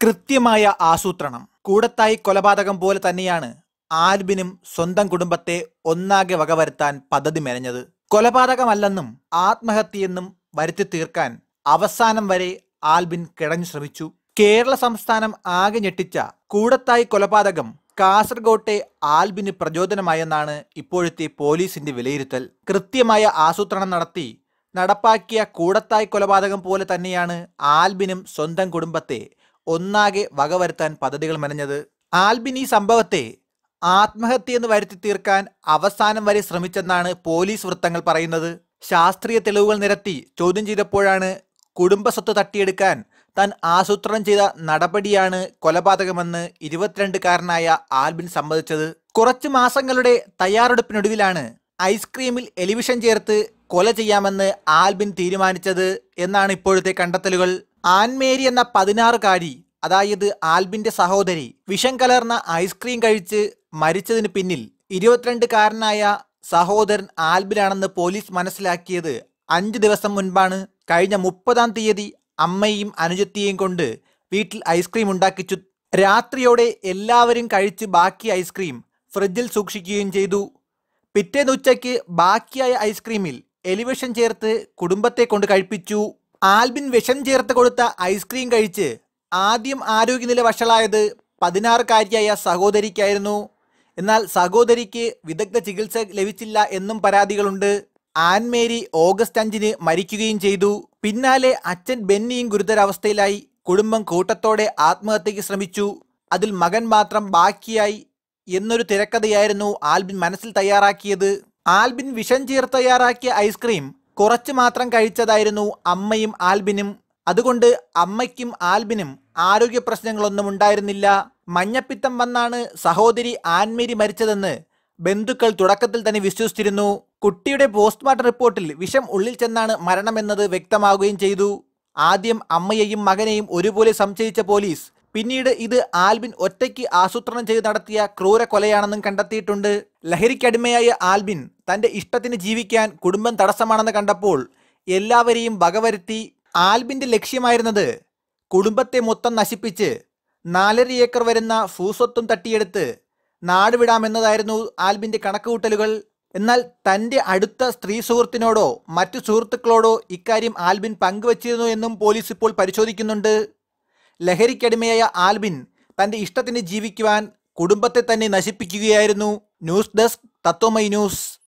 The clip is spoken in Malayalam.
കൃത്യമായ ആസൂത്രണം കൂടത്തായി കൊലപാതകം പോലെ തന്നെയാണ് ആൽബിനും സ്വന്തം കുടുംബത്തെ ഒന്നാകെ വകവരുത്താൻ പദ്ധതി മെനഞ്ഞത് കൊലപാതകമല്ലെന്നും ആത്മഹത്യയെന്നും വരുത്തി തീർക്കാൻ അവസാനം വരെ ആൽബിൻ കിടഞ്ഞു ശ്രമിച്ചു കേരള സംസ്ഥാനം ആകെ ഞെട്ടിച്ച കൂടത്തായി കൊലപാതകം കാസർഗോട്ടെ ആൽബിന് പ്രചോദനമായെന്നാണ് ഇപ്പോഴത്തെ പോലീസിന്റെ വിലയിരുത്തൽ കൃത്യമായ ആസൂത്രണം നടത്തി നടപ്പാക്കിയ കൂടത്തായി കൊലപാതകം പോലെ തന്നെയാണ് ആൽബിനും സ്വന്തം കുടുംബത്തെ ഒന്നാകെ വകവരുത്താൻ പദ്ധതികൾ മെനഞ്ഞത് ആൽബിൻ ഈ സംഭവത്തെ ആത്മഹത്യ എന്ന് വരുത്തി തീർക്കാൻ അവസാനം വരെ ശ്രമിച്ചെന്നാണ് പോലീസ് വൃത്തങ്ങൾ പറയുന്നത് ശാസ്ത്രീയ തെളിവുകൾ നിരത്തി ചോദ്യം ചെയ്തപ്പോഴാണ് കുടുംബ സ്വത്ത് തട്ടിയെടുക്കാൻ താൻ ആസൂത്രണം ചെയ്ത നടപടിയാണ് കൊലപാതകമെന്ന് ഇരുപത്തിരണ്ടുകാരനായ ആൽബിൻ സമ്മതിച്ചത് കുറച്ചു മാസങ്ങളുടെ തയ്യാറെടുപ്പിനൊടുവിലാണ് ഐസ്ക്രീമിൽ എലിവിഷൻ ചേർത്ത് കൊല ചെയ്യാമെന്ന് ആൽബിൻ തീരുമാനിച്ചത് എന്നാണ് ഇപ്പോഴത്തെ കണ്ടെത്തലുകൾ ആൻമേരി എന്ന പതിനാറുകാരി അതായത് ആൽബിന്റെ സഹോദരി വിഷം കലർന്ന ഐസ്ക്രീം കഴിച്ച് മരിച്ചതിന് പിന്നിൽ ഇരുപത്തിരണ്ടുകാരനായ സഹോദരൻ ആൽബിനാണെന്ന് പോലീസ് മനസ്സിലാക്കിയത് അഞ്ച് ദിവസം മുൻപാണ് കഴിഞ്ഞ മുപ്പതാം തീയതി അമ്മയും അനുജത്തിയെയും കൊണ്ട് വീട്ടിൽ ഐസ്ക്രീം ഉണ്ടാക്കിച്ചു രാത്രിയോടെ എല്ലാവരും കഴിച്ച് ബാക്കി ഐസ്ക്രീം ഫ്രിഡ്ജിൽ സൂക്ഷിക്കുകയും ചെയ്തു പിറ്റേന്ന് ഉച്ചയ്ക്ക് ബാക്കിയായ ഐസ്ക്രീമിൽ എലിവിഷൻ ചേർത്ത് കുടുംബത്തെ കൊണ്ട് കഴിപ്പിച്ചു ആൽബിൻ വിഷം ചേർത്ത് കൊടുത്ത ഐസ്ക്രീം കഴിച്ച് ആദ്യം ആരോഗ്യനില വഷളായത് പതിനാറുകാരിയായ സഹോദരിക്കായിരുന്നു എന്നാൽ സഹോദരിക്ക് വിദഗ്ധ ചികിത്സ ലഭിച്ചില്ല എന്നും പരാതികളുണ്ട് ആൻമേരി ഓഗസ്റ്റ് അഞ്ചിന് മരിക്കുകയും ചെയ്തു പിന്നാലെ അച്ഛൻ ബെന്നിയും ഗുരുതരാവസ്ഥയിലായി കുടുംബം കൂട്ടത്തോടെ ആത്മഹത്യക്ക് ശ്രമിച്ചു അതിൽ മകൻ മാത്രം ബാക്കിയായി എന്നൊരു തിരക്കഥയായിരുന്നു ആൽബിൻ മനസ്സിൽ തയ്യാറാക്കിയത് ആൽബിൻ വിഷം ചേർത്ത് തയ്യാറാക്കിയ ഐസ്ക്രീം കുറച്ച് മാത്രം കഴിച്ചതായിരുന്നു അമ്മയും ആൽബിനും അതുകൊണ്ട് അമ്മയ്ക്കും ആൽബിനും ആരോഗ്യ പ്രശ്നങ്ങളൊന്നും ഉണ്ടായിരുന്നില്ല മഞ്ഞപ്പിത്തം വന്നാണ് സഹോദരി ആൻമേരി മരിച്ചതെന്ന് ബന്ധുക്കൾ തുടക്കത്തിൽ തന്നെ വിശ്വസിച്ചിരുന്നു കുട്ടിയുടെ പോസ്റ്റ്മോർട്ടം റിപ്പോർട്ടിൽ വിഷം ഉള്ളിൽ ചെന്നാണ് മരണമെന്നത് വ്യക്തമാവുകയും ചെയ്തു ആദ്യം അമ്മയെയും മകനെയും ഒരുപോലെ സംശയിച്ച പോലീസ് പിന്നീട് ഇത് ആൽബിൻ ഒറ്റയ്ക്ക് ആസൂത്രണം ചെയ്ത് നടത്തിയ ക്രൂര കൊലയാണെന്നും കണ്ടെത്തിയിട്ടുണ്ട് ലഹരിക്കടിമയായ ആൽബിൻ തന്റെ ഇഷ്ടത്തിന് ജീവിക്കാൻ കുടുംബം തടസ്സമാണെന്ന് കണ്ടപ്പോൾ എല്ലാവരെയും വകവരുത്തി ആൽബിന്റെ ലക്ഷ്യമായിരുന്നത് കുടുംബത്തെ മൊത്തം നശിപ്പിച്ച് നാലര ഏക്കർ വരുന്ന ഭൂസ്വത്തും തട്ടിയെടുത്ത് നാടുവിടാമെന്നതായിരുന്നു ആൽബിന്റെ കണക്കുകൂട്ടലുകൾ എന്നാൽ തന്റെ അടുത്ത സ്ത്രീ സുഹൃത്തിനോടോ മറ്റു സുഹൃത്തുക്കളോടോ ഇക്കാര്യം ആൽബിൻ പങ്കുവച്ചിരുന്നു എന്നും പോലീസ് ഇപ്പോൾ പരിശോധിക്കുന്നുണ്ട് ലഹരിക്കടിമയായ ആൽബിൻ തന്റെ ഇഷ്ടത്തിന് ജീവിക്കുവാൻ കുടുംബത്തെ തന്നെ നശിപ്പിക്കുകയായിരുന്നു ന്യൂസ് ഡെസ്ക് തത്വമൈ ന്യൂസ്